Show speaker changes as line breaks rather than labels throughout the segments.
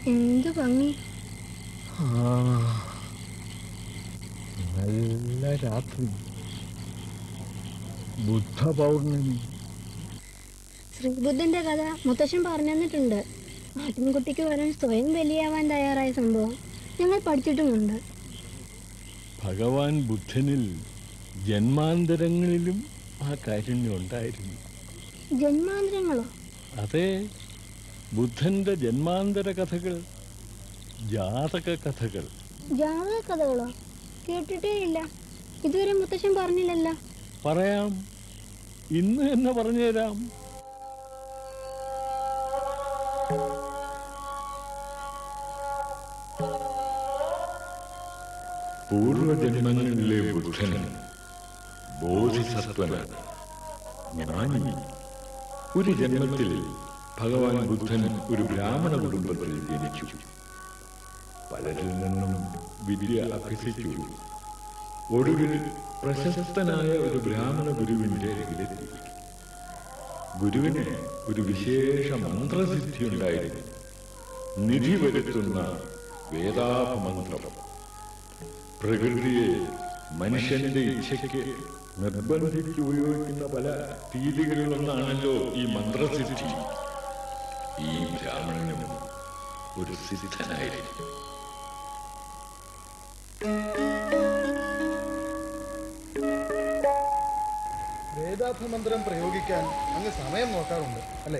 എന്ത് ഭംഗി
ആ, നല്ല രാത്രി ബുദ്ധ പൗർണമി
ശ്രീബുദ്ധന്റെ കഥ മുത്തശ്ശൻ പറഞ്ഞു തന്നിട്ടുണ്ട് ആട്ടിൻകുട്ടിക്ക് വരാൻ സ്വയം ബലിയാവാൻ തയ്യാറായ സംഭവം ഞങ്ങൾ പഠിച്ചിട്ടുമുണ്ട്
ഭഗവാൻ ബുദ്ധനിൽ ജന്മാന്തരങ്ങളിലും ആ കാരുണ്യം ഉണ്ടായിരുന്നു
ജന്മാന്തരങ്ങളോ
അതെ ബുദ്ധന്റെ ജന്മാന്തര കഥകൾ ജാതക കഥകൾ
ജാതക കഥകളോ കേട്ടിട്ടേ ഇല്ല ഇതുവരെ മുത്തശ്ശൻ പറഞ്ഞില്ലല്ലോ
പറയാം ഇന്ന് തന്നെ പറഞ്ഞുതരാം പൂർവജന്മങ്ങളിലെ ബുദ്ധൻ ബോധിസത്വൻ ജ്ഞാനി ഒരു ജന്മത്തിൽ ഭഗവാൻ ബുദ്ധൻ ഒരു ബ്രാഹ്മണ കുടുംബത്തിൽ ജനിച്ചു പലരിൽ നിന്നും വിദ്യ അഭ്യസിച്ചു ഒടുവിൽ പ്രശസ്തനായ ഒരു ബ്രാഹ്മണ ഗുരുവിന്റെ അരികിലെത്തി ഗുരുവിന് ഒരു വിശേഷ മന്ത്രസിദ്ധി ഉണ്ടായിരുന്നു നിധി വരുത്തുന്ന വേദാപമന്ത്രം പ്രകൃതിയെ മനുഷ്യന്റെ ഇച്ഛയ്ക്ക് നിർബന്ധിച്ച് ഉപയോഗിക്കുന്ന പല രീതികളിലൊന്നാണല്ലോ ഈ മന്ത്രസിദ്ധി ഈ ബ്രാഹ്മണനും ഒരു സിദ്ധനായിരുന്നു
വേദാർത്ഥമന്ത്രം പ്രയോഗിക്കാൻ അങ്ങ് സമയം നോക്കാറുണ്ട് അല്ലേ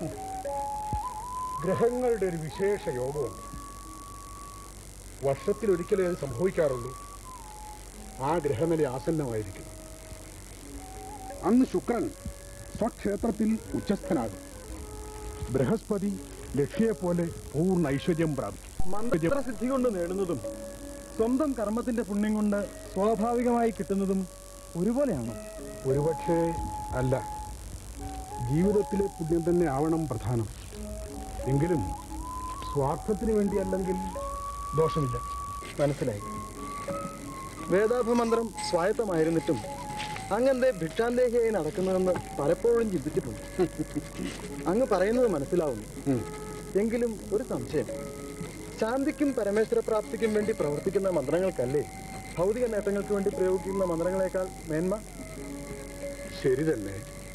ഗ്രഹങ്ങളുടെ ഒരു വിശേഷ യോഗമുണ്ട് വർഷത്തിലൊരിക്കലേ അത് സംഭവിക്കാറുള്ളൂ ആ ഗ്രഹനില ആസന്നമായിരിക്കും അന്ന് ശുക്രൻ സ്വക്ഷേത്രത്തിൽ ഉച്ചസ്ഥനാകും ബൃഹസ്പതി ലക്ഷ്യയെപ്പോലെ പൂർണ്ണ ഐശ്വര്യം പ്രാപിക്കും
മന്ത്രസിദ്ധി കൊണ്ട് നേടുന്നതും സ്വന്തം കർമ്മത്തിന്റെ പുണ്യം കൊണ്ട് സ്വാഭാവികമായി കിട്ടുന്നതും ഒരുപോലെയാണോ
ഒരുപക്ഷേ അല്ല ജീവിതത്തിലെ പുണ്യം തന്നെ ആവണം പ്രധാനം എങ്കിലും സ്വാർത്ഥത്തിന് വേണ്ടിയല്ലെങ്കിൽ ദോഷമില്ല
മനസ്സിലായി വേദാഭമന്ത്രം സ്വായത്തമായിരുന്നിട്ടും അങ്ങെന്തേ ഭിക്ഷാന്തേഹിയായി നടക്കുന്നതെന്ന് പലപ്പോഴും ചിന്തിച്ചിട്ടുണ്ട് അങ്ങ് പറയുന്നത് മനസ്സിലാവുന്നു എങ്കിലും ഒരു സംശയം ശാന്തിക്കും പരമേശ്വര പ്രാപ്തിക്കും വേണ്ടി പ്രവർത്തിക്കുന്ന മന്ത്രങ്ങൾക്കല്ലേ ഭൗതിക നേട്ടങ്ങൾക്ക് വേണ്ടി പ്രയോഗിക്കുന്ന മന്ത്രങ്ങളെക്കാൾ മേന്മ
ശരി തന്നെ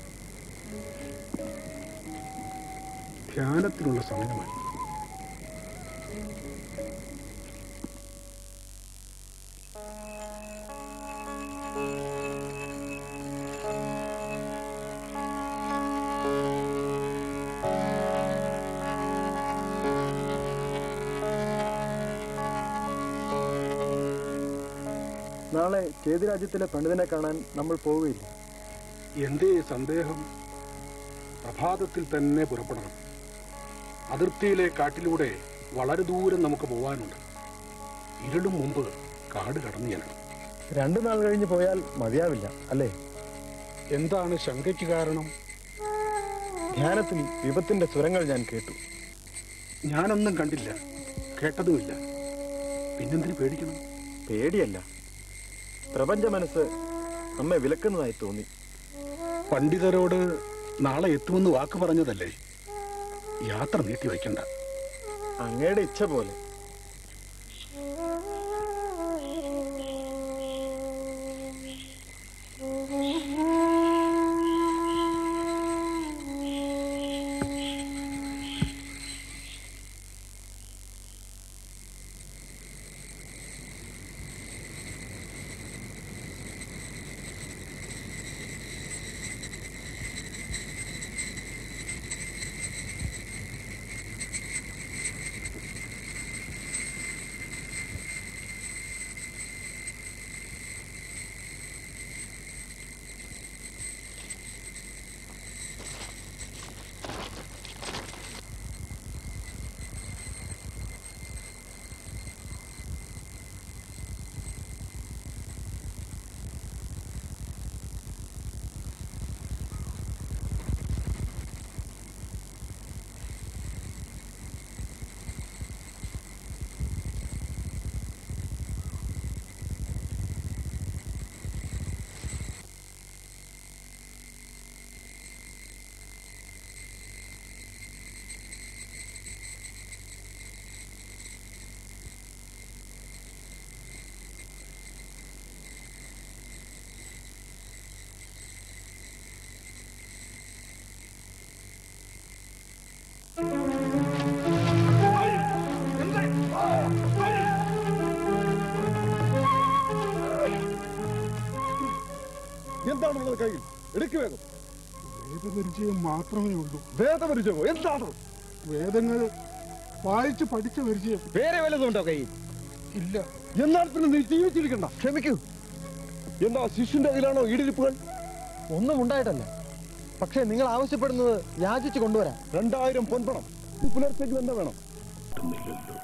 ധ്യാനത്തിനുള്ള സമയമായി
നാളെ ചേതിരാജ്യത്തിലെ പണ്ഡിതനെ കാണാൻ നമ്മൾ പോവുകയില്ല
എന്തേ സന്ദേഹം പ്രഭാതത്തിൽ തന്നെ പുറപ്പെടണം അതിർത്തിയിലെ കാട്ടിലൂടെ വളരെ ദൂരം നമുക്ക് പോവാനുണ്ട് ഇരുളും മുമ്പ് കാട് കടന്നു ചെല്ലണം
രണ്ടു നാൾ കഴിഞ്ഞ് പോയാൽ മതിയാവില്ല അല്ലേ
എന്താണ് ശങ്കയ്ക്ക് കാരണം
ധ്യാനത്തിൽ വിപത്തിന്റെ സ്വരങ്ങൾ ഞാൻ കേട്ടു
ഞാനൊന്നും കണ്ടില്ല കേട്ടതുമില്ല പിന്നെന്തിനു പേടിക്കണം
പേടിയല്ല പ്രപഞ്ച മനസ്സ് നമ്മെ വിലക്കുന്നതായി തോന്നി
പണ്ഡിതരോട് നാളെ എത്തുമെന്ന് വാക്ക് പറഞ്ഞതല്ലേ യാത്ര നീട്ടി വയ്ക്കണ്ട
അങ്ങയുടെ ഇച്ഛ പോലെ
എന്താണുള്ളത് കയ്യിൽ എടുക്കു വേഗം
വേദപരിചയം മാത്രമേ ഉള്ളൂ
വേദപരിചയമോ എന്താണ്
വേദങ്ങൾ വായിച്ച് പഠിച്ച പരിചയം
വേറെ വല്ലതുണ്ടോ കയ്യിൽ
ഇല്ല
എന്നാൽ പിന്നെ നീ ജീവിച്ചിരിക്കണ്ട ക്ഷമിക്കൂ എന്താ ശിശുന്റെ കയ്യിലാണോ ഈടിരിപ്പുകൾ
ഒന്നും ഉണ്ടായിട്ടല്ല പക്ഷേ നിങ്ങൾ ആവശ്യപ്പെടുന്നത് യാചിച്ചു കൊണ്ടുവരാം
രണ്ടായിരം പൊൻപണം ഈ പുലർച്ചയ്ക്ക് എന്താ വേണം
കിട്ടുന്നില്ലല്ലോ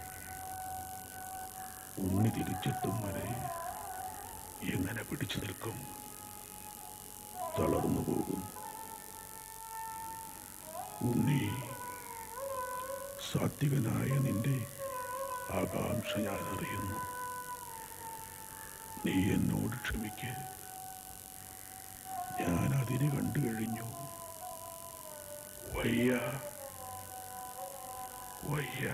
ഉണ്ണി തിരിച്ചെത്തും വരെ എങ്ങനെ പിടിച്ചു നിൽക്കും തളർന്നു പോകും ഉണ്ണി സാത്വികനായ നിന്റെ ആകാംക്ഷ ഞാൻ അറിയുന്നു നീ എന്നോട് ക്ഷമിക്ക് ഞാൻ അതിന് കണ്ടു കഴിഞ്ഞു വയ്യ വയ്യ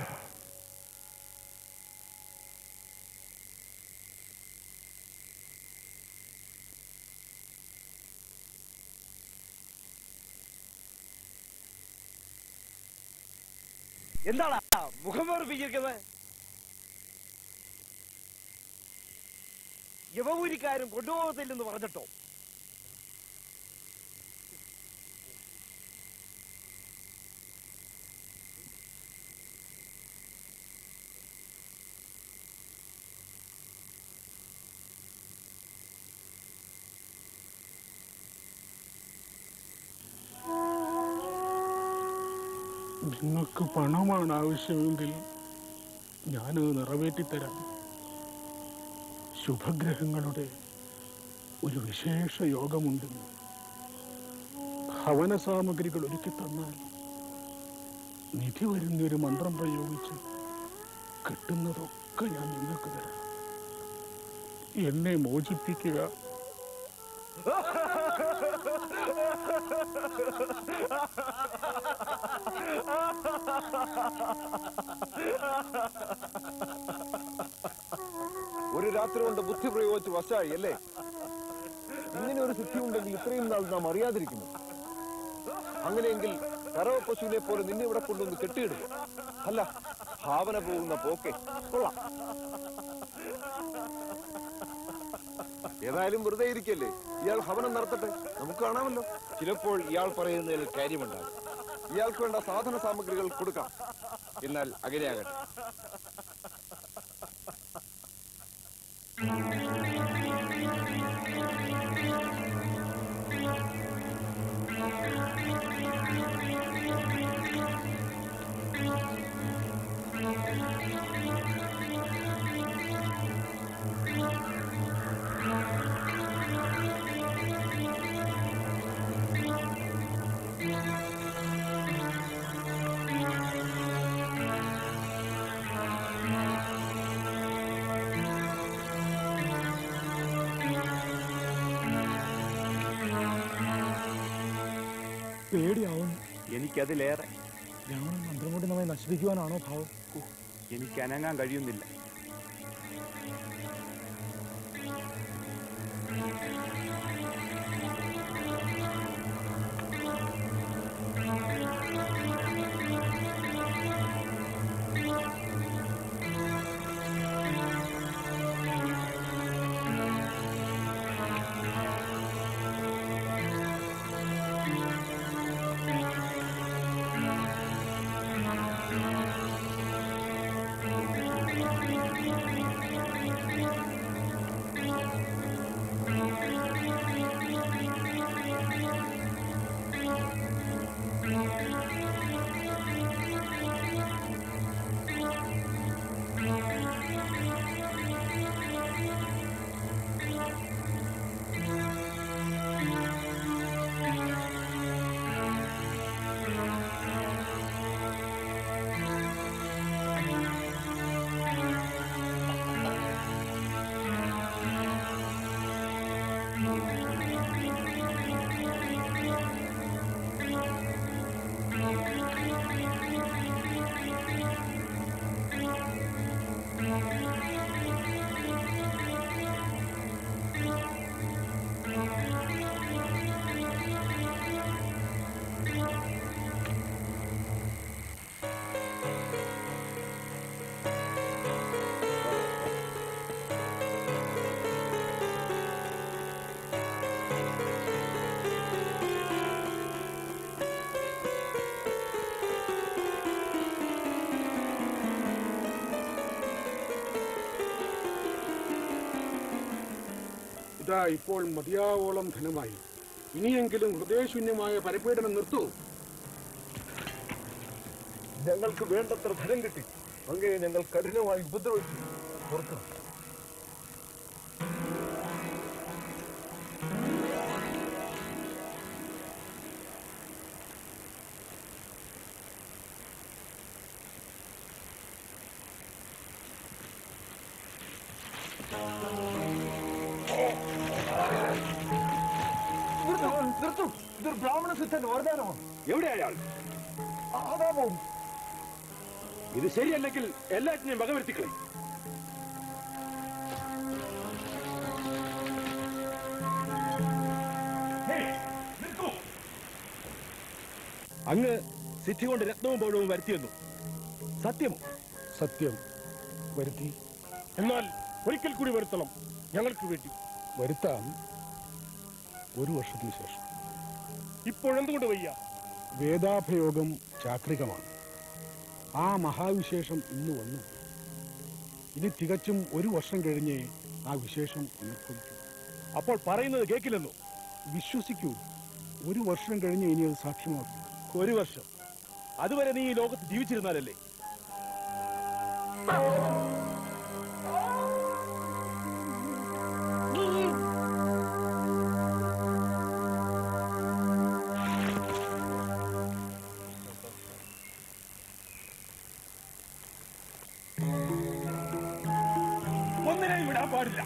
എന്താണ് മുഖം വേർപ്പിച്ചിരിക്കുന്നത് യവപൂരിക്കാരും കൊണ്ടുപോകത്തില്ലെന്ന് പറഞ്ഞിട്ടോ
നിങ്ങൾക്ക് പണമാണ് ആവശ്യമെങ്കിൽ ഞാനത് നിറവേറ്റിത്തരാം ശുഭഗ്രഹങ്ങളുടെ ഒരു വിശേഷ യോഗമുണ്ട് ഭവന സാമഗ്രികൾ ഒരുക്കി തന്നാൽ നിധി വരുന്ന ഒരു മന്ത്രം പ്രയോഗിച്ച് കിട്ടുന്നതൊക്കെ ഞാൻ നിങ്ങൾക്ക് തരാം എന്നെ മോചിപ്പിക്കുക
ഒരു രാത്രി കൊണ്ട് ബുദ്ധി പ്രയോഗിച്ച് വശായി അല്ലേ ഇങ്ങനെ ഒരു സിദ്ധി ഉണ്ടെങ്കിൽ ഇത്രയും നാൾ നാം അറിയാതിരിക്കുന്നു അങ്ങനെയെങ്കിൽ കറവ പശുവിനെ പോലെ നിന്നെ ഇവിടെ കൊണ്ടുവന്ന് കെട്ടിയിടുക അല്ല ഭാവന പോകുന്ന പോക്കെ കൊള്ളാം ഏതായാലും വെറുതെ ഇരിക്കല്ലേ ഇയാൾ ഹവനം നടത്തട്ടെ നമുക്ക് കാണാമല്ലോ ചിലപ്പോൾ ഇയാൾ പറയുന്നതിൽ കാര്യമുണ്ടാകും ഇയാൾക്ക് വേണ്ട സാധന സാമഗ്രികൾ കൊടുക്കാം എന്നാൽ അങ്ങനെയാകട്ടെ
പേടിയാവും
എനിക്കതിലേറെ
രാവണൻ മന്ത്രം കൊണ്ട് നമ്മെ നശിപ്പിക്കുവാനാണോ ഭാവം
എനിക്ക് അനങ്ങാൻ കഴിയുന്നില്ല
ഇതാ ഇപ്പോൾ മതിയാവോളം ധനമായി ഇനിയെങ്കിലും ഹൃദയശൂന്യമായ പരപീഡനം നിർത്തൂ
ഞങ്ങൾക്ക് വേണ്ടത്ര ധനം കിട്ടി അങ്ങയെ ഞങ്ങൾ കഠിനമായി ഉപദ്രവിച്ചു ഓർക്കണം നിർത്തൂ ഇതൊരു ബ്രാഹ്മണ സിദ്ധൻ വരദാനമാണ്
എവിടെ അയാൾ
അതാ പോകും
ഇത് ശരിയല്ലെങ്കിൽ എല്ലാറ്റിനെയും വകവരുത്തിക്കളെ അങ്ങ് സിദ്ധി കൊണ്ട് രത്നവും പൗഴവും വരുത്തിയെന്നു സത്യമോ
സത്യം വരുത്തി
എന്നാൽ ഒരിക്കൽ കൂടി വരുത്തണം ഞങ്ങൾക്ക് വേണ്ടി
വരുത്താം ഒരു വർഷത്തിന് ശേഷം
ഇപ്പോഴെന്തുകൊണ്ട് വയ്യ
വേദാഭയോഗം ചാക്രികമാണ് ആ മഹാവിശേഷം ഇന്ന് വന്നു ഇനി തികച്ചും ഒരു വർഷം കഴിഞ്ഞേ ആ വിശേഷം ഉയർക്കൊള്ളിക്കൂ
അപ്പോൾ പറയുന്നത് കേൾക്കില്ലെന്നോ
വിശ്വസിക്കൂ ഒരു വർഷം കഴിഞ്ഞ് ഇനി അത് സാക്ഷ്യമാക്കൂ
ഒരു വർഷം അതുവരെ നീ ഈ ലോകത്ത് ജീവിച്ചിരുന്നാലല്ലേ ഒന്നിനെയും വിടാൻ പാടില്ല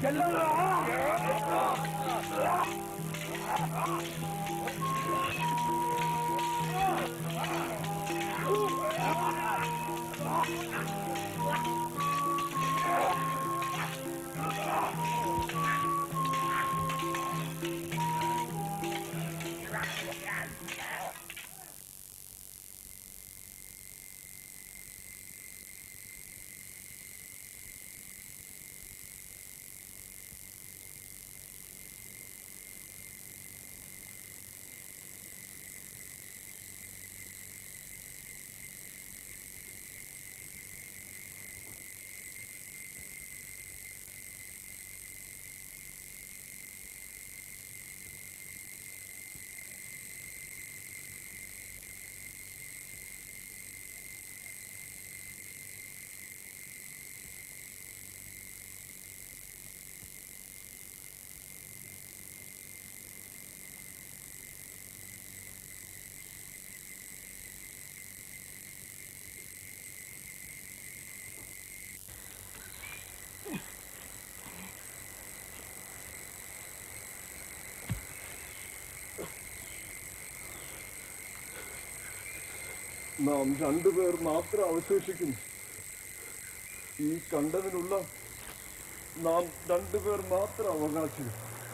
നാം രണ്ടുപേർ മാത്രം അവശേഷിക്കുന്നു ഈ കണ്ടതിനുള്ള നാം രണ്ടുപേർ മാത്രം അവകാശികൾ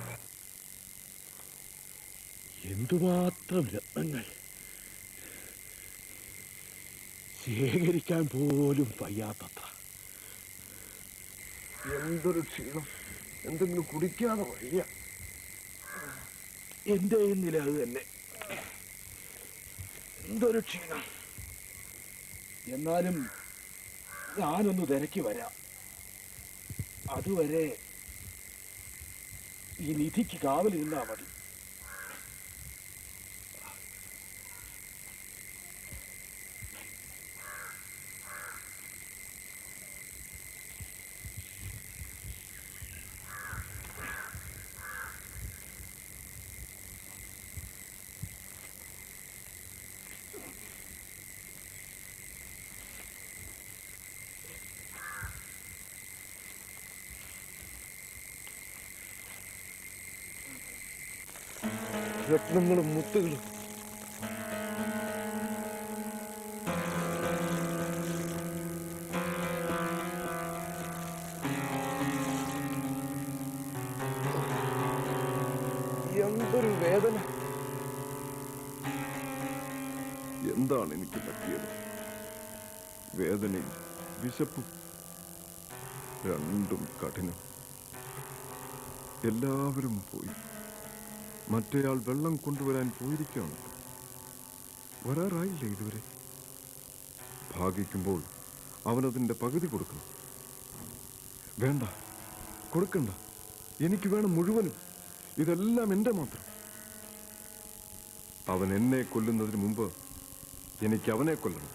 എന്തുമാത്രം രത്നങ്ങൾ ശേഖരിക്കാൻ പോലും വയ്യാത്തത്ര
എന്തൊരു ക്ഷീണം എന്തെങ്കിലും കുടിക്കാതെ വയ്യ
എന്റെ നില അത് തന്നെ എന്തൊരു ക്ഷീണം എന്നാലും ഞാനൊന്ന് തിരക്കി വരാം അതുവരെ ഈ നിധിക്ക് കാവലിരുന്നാ മതി
രത്നങ്ങളും മുത്തുകളും എന്തൊരു വേദന എന്താണ് എനിക്ക് പറ്റിയത് വേദനയും വിശപ്പും രണ്ടും കഠിനം എല്ലാവരും പോയി മറ്റേയാൾ വെള്ളം കൊണ്ടുവരാൻ പോയിരിക്കുകയാണ് വരാറായില്ലേ ഇതുവരെ ഭാഗിക്കുമ്പോൾ അവനതിൻ്റെ പകുതി കൊടുക്കണം വേണ്ട കൊടുക്കണ്ട എനിക്ക് വേണം മുഴുവനും ഇതെല്ലാം എന്റെ മാത്രം അവൻ എന്നെ കൊല്ലുന്നതിന് മുമ്പ് എനിക്ക് അവനെ കൊല്ലണം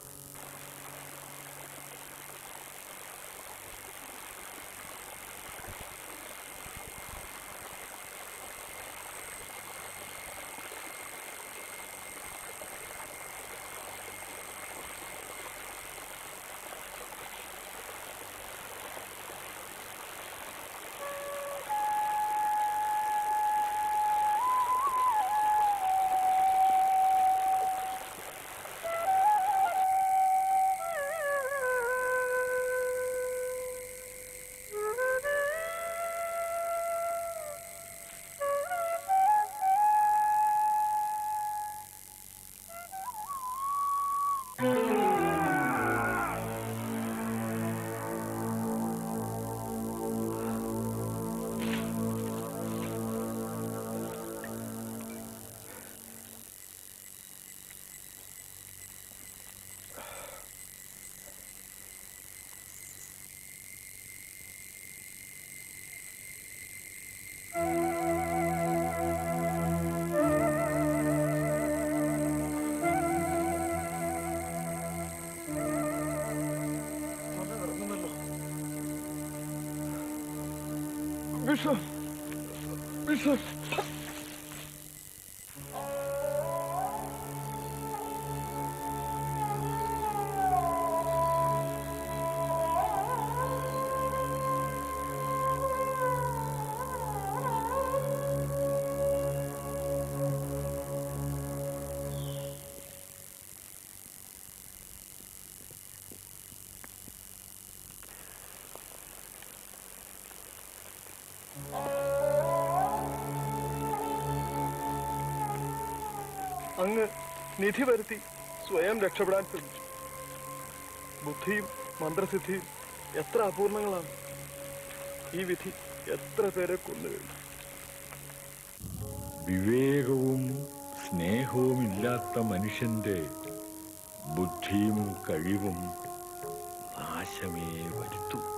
വിഷം വിഷം
അങ്ങ് നിധി വരുത്തി സ്വയം രക്ഷപ്പെടാൻ ശ്രമിച്ചു ബുദ്ധിയും മന്ത്രസിദ്ധിയും എത്ര അപൂർണങ്ങളാണ് ഈ വിധി എത്ര പേരെ കൊന്നുകഴിഞ്ഞു
വിവേകവും സ്നേഹവും ഇല്ലാത്ത മനുഷ്യന്റെ ബുദ്ധിയും കഴിവും നാശമേ വരുത്തൂ